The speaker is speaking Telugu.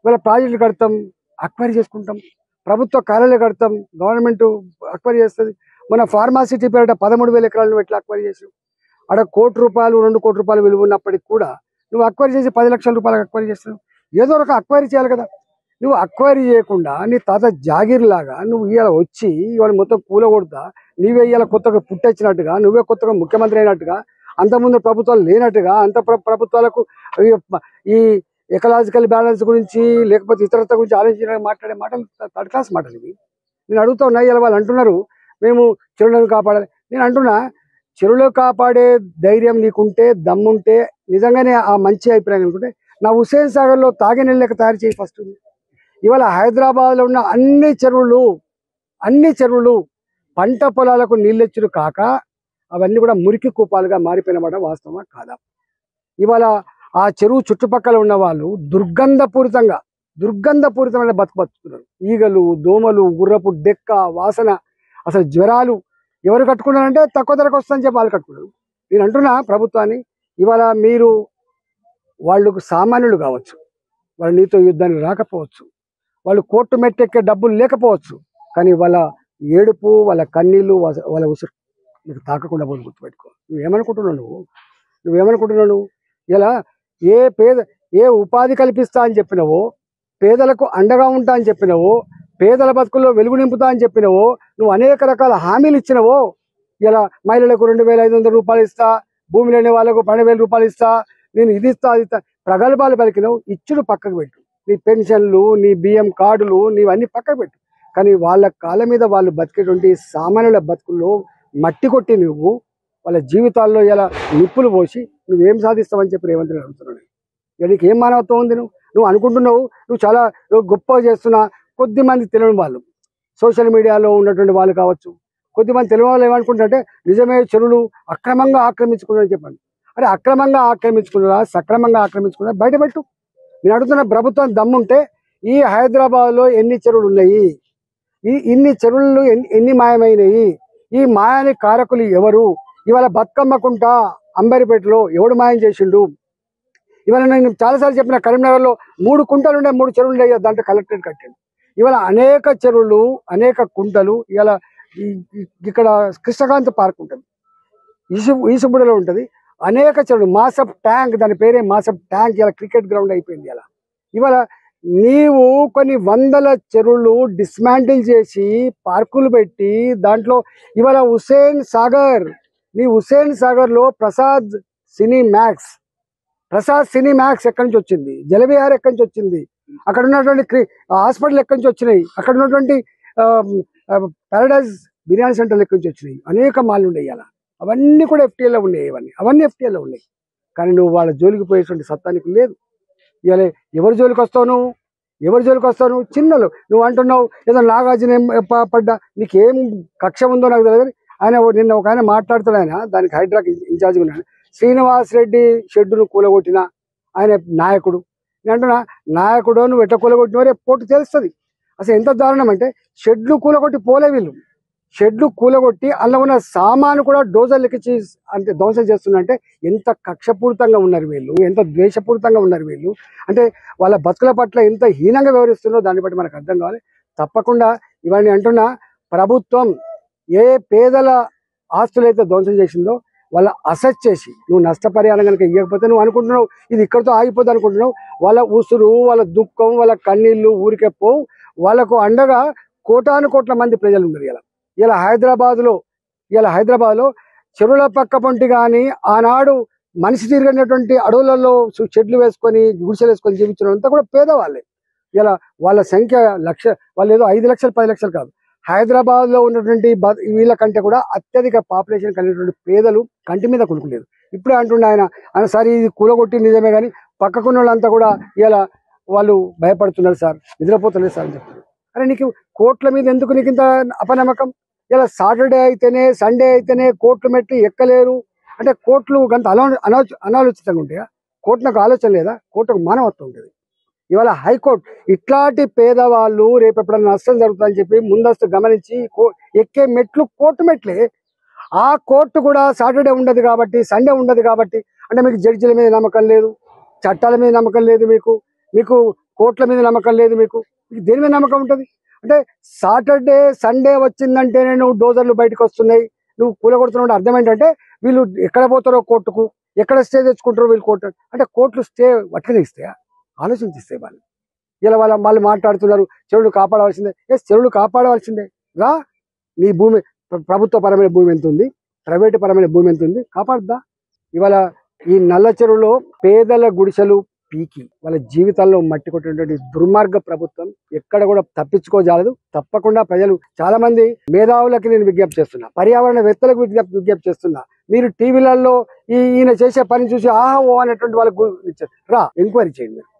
ఇవాళ ప్రాజెక్టులు కడతాం అక్వైరీ చేసుకుంటాం ప్రభుత్వ కార్యాలయం కడతాం గవర్నమెంట్ అక్వైరీ చేస్తుంది మన ఫార్మాసిటీ పేరిట పదమూడు వేల ఎకరాలను ఎట్లా అక్వైరీ చేసాం అక్కడ కోటి రూపాయలు రెండు కోటి రూపాయలు విలువ ఉన్నప్పటికి కూడా నువ్వు అక్వైరీ చేసి పది లక్షల రూపాయలకు అక్వైరీ చేస్తున్నావు ఏదో ఒక అక్వైరీ చేయాలి కదా నువ్వు అక్వైరీ చేయకుండా నీ తాత జాగీర్ లాగా నువ్వు ఇవాళ వచ్చి ఇవాళ మొత్తం కూలగొడతా నీవే ఇవాళ కొత్తగా పుట్టొచ్చినట్టుగా నువ్వే కొత్తగా ముఖ్యమంత్రి అయినట్టుగా అంతకుముందు ప్రభుత్వాలు లేనట్టుగా అంత ప్ర- ప్రభుత్వాలకు ఈ- ఈ ఎకలాజికల్ బ్యాలెన్స్ గురించి లేకపోతే ఇతరత గురించి ఆలోచించడానికి మాట్లాడే మాటలు థర్డ్ క్లాస్ మాటలు ఇవి నేను అడుగుతా ఉన్నా ఇలా వాళ్ళు అంటున్నారు మేము చెరువులను కాపాడాలి నేను అంటున్నా చెరువులు కాపాడే ధైర్యం నీకుంటే దమ్ముంటే నిజంగానే ఆ మంచి అభిప్రాయం అనుకుంటే నా హుసేన్ సాగర్ లో తాగే నీళ్ళు లెక్క తయారు చేయి ఫస్ట్ ఇవాళ హైదరాబాద్ లో ఉన్న అన్ని చెరువులు అన్ని చెరువులు పంట పొలాలకు నీళ్ళెచ్చుడు కాక అవన్నీ కూడా మురికి కూపాలుగా మారిపోయినమాట వాస్తవమా కాదా ఇవాళ ఆ చెరువు చుట్టుపక్కల ఉన్న వాళ్ళు దుర్గంధపూరితంగా దుర్గంధపూరితమైన బతుకు బతుకుతున్నారు ఈగలు దోమలు గుర్రపు డెక్క వాసన అసలు జ్వరాలు ఎవరు కట్టుకున్నారంటే తక్కువ ధరకు వస్తుందని చెప్పి వాళ్ళు కట్టుకున్నారు నేను అంటున్నా ప్రభుత్వాన్ని ఇవాళ మీరు వాళ్ళకు సామాన్యులు కావచ్చు వాళ్ళు నీతో యుద్ధానికి రాకపోవచ్చు వాళ్ళు కోర్టు మెట్టెక్కే డబ్బులు లేకపోవచ్చు కానీ వాళ్ళ ఏడుపు వాళ్ళ కన్నీళ్ళు వాళ్ళ- వాళ్ళ ఉసురు నీకు తాకకుండా పోదు గుర్తుపెట్టుకో నువ్వేమనుకుంటున్నావు నువ్వు నువ్వేమనుకుంటున్నావు నువ్వు ఇలా ఏ పేద ఏ ఉపాధి కల్పిస్తా అని చెప్పినవో పేదలకు అండగా ఉంటా అని చెప్పినవో పేదల బతుకుల్లో వెలుగు నింపుతా అని చెప్పినవో నువ్వు అనేక రకాల హామీలు ఇచ్చినవో ఇలా మహిళలకు రెండు వేల ఐదు వందల రూపాయలు ఇస్తా భూమి లేని వాళ్ళకు పన్నెండు వేల రూపాయలు ఇస్తా నేను ఇది ఇస్తా అది ఇస్తా ప్రగల్భాలు పలికినావు ఇచ్చుడు పక్కకు పెట్టు నీ పెన్షన్లు నీ బియ్యం కార్డులు నీవన్నీ పక్కకు పెట్టు కానీ వాళ్ళ కాళ్ళ మీద వాళ్ళు బతికేటువంటి సామాన్యుల బతుకుల్లో మట్టి కొట్టి నువ్వు వాళ్ళ జీవితాల్లో ఇలా నిప్పులు పోసి నువ్వేం సాధిస్తావని చెప్పి రేవంత్ రెడ్డి అడుగుతున్నాడు ఇక నీకు ఏం మానవత్వం ఉంది నువ్వు నువ్వు అనుకుంటున్నావు నువ్వు చాలా నువ్వు గొప్ప చేస్తున్నా కొద్ది మంది తెలియని వాళ్ళు సోషల్ మీడియాలో ఉన్నటువంటి వాళ్ళు కావచ్చు కొద్దిమంది తెలియని వాళ్ళు ఏమనుకుంటారంటే నిజమే చెరువులు అక్రమంగా ఆక్రమించుకున్నారని చెప్పండి అరే అక్రమంగా ఆక్రమించుకున్నారా సక్రమంగా ఆక్రమించుకున్నారా బయటపెట్టు నేను అడుగుతున్న ప్రభుత్వం దమ్ముంటే ఈ హైదరాబాద్లో ఎన్ని చెరువులు ఉన్నాయి ఈ ఇన్ని చెరువులు ఎన్ని ఎన్ని మాయమైనవి ఈ మాయాని కారకులు ఎవరు ఇవాళ బతుకమ్మకుంట అంబరిపేటలో ఎవడు మాయం చేసిండు ఇవాళ నేను చాలాసార్లు చెప్పిన కరీంనగర్లో మూడు కుంటలు ఉండే మూడు చెరువులు ఉండే దాంట్లో కలెక్టరేట్ కట్టాడు ఇవాళ అనేక చెరువులు అనేక కుంటలు ఇవాళ ఈ- ఈ- ఇక్కడ కృష్ణకాంత్ పార్క్ ఉంటుంది ఈసు ఈసుబుడలో ఉంటుంది అనేక చెరువులు మాసప్ ట్యాంక్ దాని పేరే మాసప్ ట్యాంక్ ఇలా క్రికెట్ గ్రౌండ్ అయిపోయింది ఇలా ఇవాళ నీవు కొన్ని వందల చెరువులు డిస్మాంటిల్ చేసి పార్కులు పెట్టి దాంట్లో ఇవాళ హుసేన్ సాగర్ నీ హుసేన్ సాగర్ లో Prasad cinemax Prasad cinemax ఎక్కడి నుంచి వచ్చింది జలవిహార్ ఎక్కడి నుంచి వచ్చింది అక్కడ ఉన్నటువంటి క్రి- హాస్పిటల్ ఎక్కడి నుంచి వచ్చినాయి అక్కడ ఉన్నటువంటి పారడైజ్ బిర్యానీ సెంటర్లు ఎక్కడి నుంచి వచ్చినాయి అనేక మాలు ఉన్నాయి అలా అవన్నీ కూడా ఎఫ్టీఎల్లో ఉన్నాయి ఇవన్నీ అవన్నీ ఎఫ్టీఎల్లో ఉన్నాయి కానీ నువ్వు వాళ్ళ జోలికి పోయేటువంటి సత్తానికి లేదు ఇవాళ ఎవరి జోలికి వస్తావు నువ్వు ఎవరి జోలికి వస్తావు నువ్వు చిన్నలు నువ్వు అంటున్నావు ఏదో నాగార్జున ఏం ప- పడ్డా నీకేం కక్ష ఉందో నాకు తెలియదు ఆయన ఓ- నిన్న ఒక ఆయన మాట్లాడుతాడు ఆయన దానికి హైడ్రాక్ ఇన్ఛార్జ్ ఉన్నాడు శ్రీనివాస్ రెడ్డి షెడ్డును కూలగొట్టిన ఆయన నాయకుడు నేను అంటున్నా నాయకుడు నువ్వు ఎట్లా కూలగొట్టిన రేపు కోర్టు తెలుస్తుంది అసలు ఎంత దారుణం అంటే షెడ్లు కూలగొట్టి పోలే వీళ్ళు షెడ్లు కూలగొట్టి అందులో ఉన్న సామాను కూడా డోజర్లు ఎక్కించి అంటే ధ్వంసం చేస్తున్నంటే ఎంత కక్షపూరితంగా ఉన్నారు వీళ్ళు ఎంత ద్వేషపూరితంగా ఉన్నారు వీళ్ళు అంటే వాళ్ళ బతుకుల పట్ల ఎంత హీనంగా వ్యవహరిస్తున్నారో దాన్ని బట్టి మనకు అర్థం కావాలి తప్పకుండా ఇవన్నీ అంటున్నా ప్రభుత్వం ఏ పేదల ఆస్తులైతే ధ్వంసం చేసిందో వాళ్ళ అసెట్ చేసి నువ్వు నష్టపరిహారం కనుక ఇవ్వకపోతే నువ్వు అనుకుంటున్నావు ఇది ఇక్కడితో ఆగిపోద్ది అనుకుంటున్నావు వాళ్ళ ఉసురు వాళ్ళ దుఃఖం వాళ్ళ కన్నీళ్లు ఊరికే పోవు వాళ్ళకు అండగా కోటాను కోట్ల మంది ప్రజలు ఉన్నారు ఇలా ఇలా హైదరాబాద్లో ఇలా హైదరాబాద్లో చెరువుల పక్క పొంటి కానీ ఆనాడు మనిషి తిరిగినటువంటి అడవులలో సు- చెట్లు వేసుకొని గుడిసెలు వేసుకొని జీవించడం అంతా కూడా పేదవాళ్ళే ఇలా వాళ్ళ సంఖ్య లక్ష వాళ్ళు ఏదో ఐదు లక్షలు పది లక్షలు కాదు హైదరాబాద్ లో ఉన్నటువంటి బ- వీళ్ళ కంటే కూడా అత్యధిక పాపులేషన్ కలిగినటువంటి పేదలు కంటి మీద కొనుక్కోలేదు ఇప్పుడే అంటుండే ఆయన ఆయన సరే ఇది కూలగొట్టి నిజమే కానీ పక్కకున్న వాళ్ళంతా కూడా ఇలా వాళ్ళు భయపడుతున్నారు సార్ నిద్రపోతున్నారు సార్ అని చెప్తారు అరే నీకు కోట్ల మీద ఎందుకు నీకు ఇంత అపనమ్మకం ఇలా సాటర్డే అయితేనే సండే అయితేనే కోట్లు మెట్టి ఎక్కలేరు అంటే కోట్లు గంత అలా అనా అనాలోచితంగా ఉంటాయా కోర్టునకు ఆలోచన లేదా కోర్టుకు మానవత్వం ఉంటుంది ఇవాళ హైకోర్టు ఇట్లాంటి పేదవాళ్ళు రేపు ఎప్పుడైనా నష్టం జరుగుతుందని చెప్పి ముందస్తు గమనించి కో- ఎక్కే మెట్లు కోర్టు మెట్లే ఆ కోర్టు కూడా సాటర్డే ఉండదు కాబట్టి సండే ఉండదు కాబట్టి అంటే మీకు జడ్జిల మీద నమ్మకం లేదు చట్టాల మీద నమ్మకం లేదు మీకు మీకు కోట్ల మీద నమ్మకం లేదు మీకు మీకు దేని మీద నమ్మకం ఉంటుంది అంటే సాటర్డే సండే వచ్చిందంటేనే నువ్వు డోజర్లు బయటకు వస్తున్నాయి నువ్వు కూలగొడుతున్నావు అంటే అర్థం ఏంటంటే వీళ్ళు ఎక్కడ పోతారో కోర్టుకు ఎక్కడ స్టే తెచ్చుకుంటారో వీళ్ళు కోర్టు అంటే కోర్టులు స్టే వట్టిగా ఇస్తాయా ఆలోచించిస్తాయి వాళ్ళు ఇలా వాళ్ళ వాళ్ళు మాట్లాడుతున్నారు చెరువులు కాపాడవలసిందే ఎస్ చెరువులు కాపాడవలసిందే రా నీ భూమి ప్ర- ప్రభుత్వ పరమైన భూమి ఎంత ఉంది ప్రైవేటు పరమైన భూమి ఎంత ఉంది కాపాడుద్దా ఇవాళ ఈ నల్ల చెరువులో పేదల గుడిసెలు పీకి వాళ్ళ జీవితాల్లో మట్టి కొట్టినటువంటి దుర్మార్గ ప్రభుత్వం ఎక్కడ కూడా తప్పించుకోజాలదు తప్పకుండా ప్రజలు చాలా మంది మేధావులకి నేను విజ్ఞప్తి చేస్తున్నా పర్యావరణ వేత్తలకు విజ్ఞప్తి విజ్ఞప్తి చేస్తున్నా మీరు టీవీలలో ఈ ఈయన చేసే పని చూసి ఆహా ఓ అనేటువంటి వాళ్ళకు రా ఎంక్వైరీ చేయండి మీరు